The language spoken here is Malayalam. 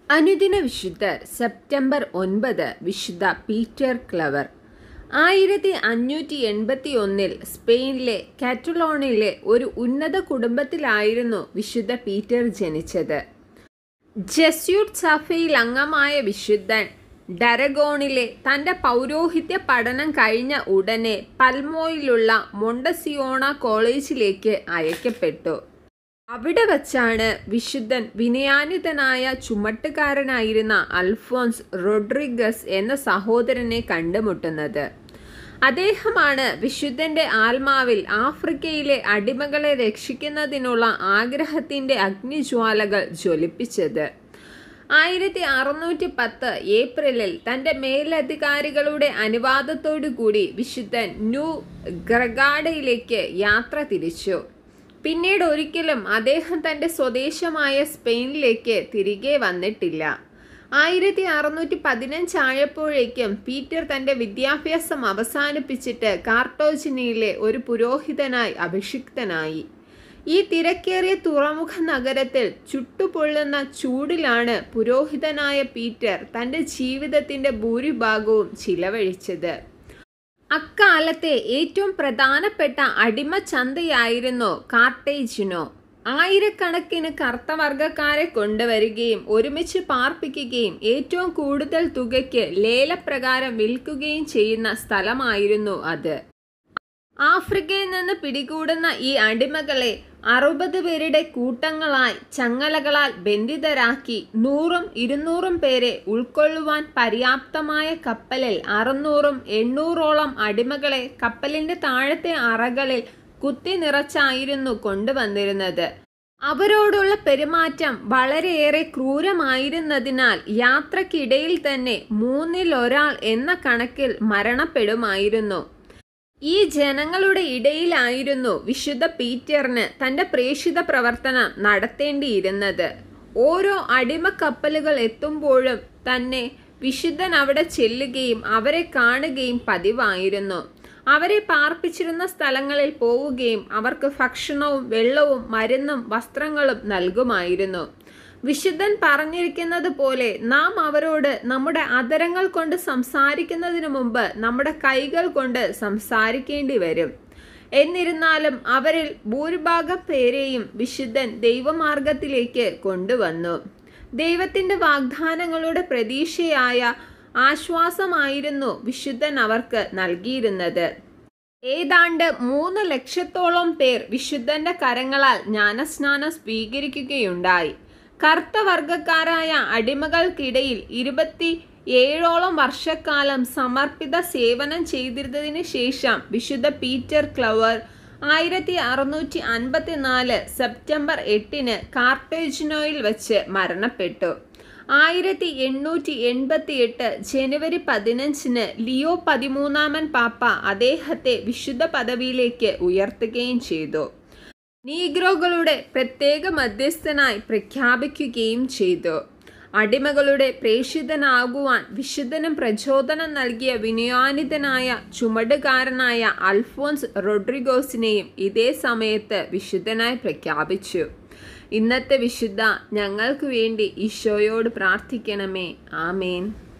അനുദിന വിശുദ്ധർ സെപ്റ്റംബർ ഒൻപത് വിശുദ്ധ പീറ്റർ ക്ലവർ ആയിരത്തി അഞ്ഞൂറ്റി എൺപത്തി ഒന്നിൽ സ്പെയിനിലെ കാറ്റലോണിലെ ഒരു ഉന്നത കുടുംബത്തിലായിരുന്നു വിശുദ്ധ പീറ്റർ ജനിച്ചത് ജസ്യൂട്ട് സഭയിൽ അംഗമായ വിശുദ്ധൻ ഡരഗോണിലെ തൻ്റെ പൗരോഹിത്യ പഠനം കഴിഞ്ഞ ഉടനെ പൽമോയിലുള്ള മൊണ്ടസിയോണ കോളേജിലേക്ക് അയക്കപ്പെട്ടു അവിടെ വച്ചാണ് വിശുദ്ധൻ വിനയാനിതനായ ചുമട്ടുകാരനായിരുന്ന അൽഫോൻസ് റോഡ്രിഗസ് എന്ന സഹോദരനെ കണ്ടുമുട്ടുന്നത് അദ്ദേഹമാണ് വിശുദ്ധന്റെ ആത്മാവിൽ ആഫ്രിക്കയിലെ അടിമകളെ രക്ഷിക്കുന്നതിനുള്ള ആഗ്രഹത്തിന്റെ അഗ്നിജ്വാലകൾ ജ്വലിപ്പിച്ചത് ആയിരത്തി അറുന്നൂറ്റി പത്ത് ഏപ്രിലിൽ തൻ്റെ മേലധികാരികളുടെ അനുവാദത്തോടു കൂടി വിശുദ്ധൻ ന്യൂ ഗ്രഗാഡയിലേക്ക് യാത്ര തിരിച്ചു പിന്നീട് ഒരിക്കലും അദ്ദേഹം തൻ്റെ സ്വദേശമായ സ്പെയിനിലേക്ക് തിരികെ വന്നിട്ടില്ല ആയിരത്തി അറുന്നൂറ്റി പതിനഞ്ചായപ്പോഴേക്കും പീറ്റർ തൻ്റെ വിദ്യാഭ്യാസം അവസാനിപ്പിച്ചിട്ട് കാർട്ടോജിനിയിലെ ഒരു പുരോഹിതനായി അഭിഷിക്തനായി ഈ തിരക്കേറിയ തുറമുഖ നഗരത്തിൽ ചുട്ടുപൊള്ളുന്ന ചൂടിലാണ് പുരോഹിതനായ പീറ്റർ തൻ്റെ ജീവിതത്തിൻ്റെ ഭൂരിഭാഗവും ചിലവഴിച്ചത് അക്കാലത്തെ ഏറ്റവും പ്രധാനപ്പെട്ട അടിമ ചന്തയായിരുന്നു കാർട്ടേജിനോ ആയിരക്കണക്കിന് കർത്തവർഗക്കാരെ കൊണ്ടുവരികയും ഒരുമിച്ച് പാർപ്പിക്കുകയും ഏറ്റവും കൂടുതൽ തുകയ്ക്ക് ലേലപ്രകാരം വിൽക്കുകയും ചെയ്യുന്ന സ്ഥലമായിരുന്നു അത് ആഫ്രിക്കയിൽ നിന്ന് പിടികൂടുന്ന ഈ അടിമകളെ അറുപത് പേരുടെ കൂട്ടങ്ങളായി ചങ്ങലകളാൽ ബന്ധിതരാക്കി നൂറും ഇരുന്നൂറും പേരെ ഉൾക്കൊള്ളുവാൻ പര്യാപ്തമായ കപ്പലിൽ അറുന്നൂറും എണ്ണൂറോളം അടിമകളെ കപ്പലിന്റെ താഴത്തെ അറകളിൽ കുത്തി നിറച്ചായിരുന്നു കൊണ്ടുവന്നിരുന്നത് അവരോടുള്ള പെരുമാറ്റം വളരെയേറെ ക്രൂരമായിരുന്നതിനാൽ യാത്രക്കിടയിൽ തന്നെ മൂന്നിൽ ഒരാൾ എന്ന കണക്കിൽ മരണപ്പെടുമായിരുന്നു ഈ ജനങ്ങളുടെ ഇടയിലായിരുന്നു വിശുദ്ധ പീറ്ററിന് തൻ്റെ പ്രേക്ഷിത പ്രവർത്തനം നടത്തേണ്ടിയിരുന്നത് ഓരോ അടിമ കപ്പലുകൾ എത്തുമ്പോഴും തന്നെ വിശുദ്ധൻ അവിടെ ചെല്ലുകയും അവരെ കാണുകയും പതിവായിരുന്നു അവരെ പാർപ്പിച്ചിരുന്ന സ്ഥലങ്ങളിൽ പോവുകയും അവർക്ക് ഭക്ഷണവും വെള്ളവും മരുന്നും വസ്ത്രങ്ങളും നൽകുമായിരുന്നു വിശുദ്ധൻ പറഞ്ഞിരിക്കുന്നത് പോലെ നാം അവരോട് നമ്മുടെ അതരങ്ങൾ കൊണ്ട് സംസാരിക്കുന്നതിന് മുമ്പ് നമ്മുടെ കൈകൾ കൊണ്ട് സംസാരിക്കേണ്ടി വരും എന്നിരുന്നാലും അവരിൽ ഭൂരിഭാഗം പേരെയും വിശുദ്ധൻ ദൈവമാർഗത്തിലേക്ക് കൊണ്ടുവന്നു ദൈവത്തിൻ്റെ വാഗ്ദാനങ്ങളുടെ പ്രതീക്ഷയായ ആശ്വാസമായിരുന്നു വിശുദ്ധൻ അവർക്ക് നൽകിയിരുന്നത് ഏതാണ്ട് മൂന്ന് ലക്ഷത്തോളം പേർ വിശുദ്ധന്റെ കരങ്ങളാൽ ജ്ഞാനസ്നാനം സ്വീകരിക്കുകയുണ്ടായി കറുത്ത വർഗക്കാരായ അടിമകൾക്കിടയിൽ ഇരുപത്തി ഏഴോളം വർഷക്കാലം സമർപ്പിത സേവനം ചെയ്തിരുന്നതിന് ശേഷം വിശുദ്ധ പീറ്റർ ക്ലവർ ആയിരത്തി അറുന്നൂറ്റി അൻപത്തിനാല് സെപ്റ്റംബർ എട്ടിന് കാർട്ടേജിനോയിൽ വെച്ച് മരണപ്പെട്ടു ആയിരത്തി എണ്ണൂറ്റി എൺപത്തി എട്ട് ജനുവരി പതിനഞ്ചിന് ലിയോ പതിമൂന്നാമൻ പാപ്പ അദ്ദേഹത്തെ വിശുദ്ധ പദവിയിലേക്ക് ഉയർത്തുകയും ചെയ്തു നീഗ്രോകളുടെ പ്രത്യേക മധ്യസ്ഥനായി പ്രഖ്യാപിക്കുകയും ചെയ്തു അടിമകളുടെ പ്രേഷിതനാകുവാൻ വിശുദ്ധനും പ്രചോദനം നൽകിയ വിനയാനിതനായ ചുമടുകാരനായ അൽഫോൻസ് റോഡ്രിഗോസിനെയും ഇതേ സമയത്ത് വിശുദ്ധനായി പ്രഖ്യാപിച്ചു ഇന്നത്തെ വിശുദ്ധ ഞങ്ങൾക്ക് വേണ്ടി ഈശോയോട് പ്രാർത്ഥിക്കണമേ ആമേൻ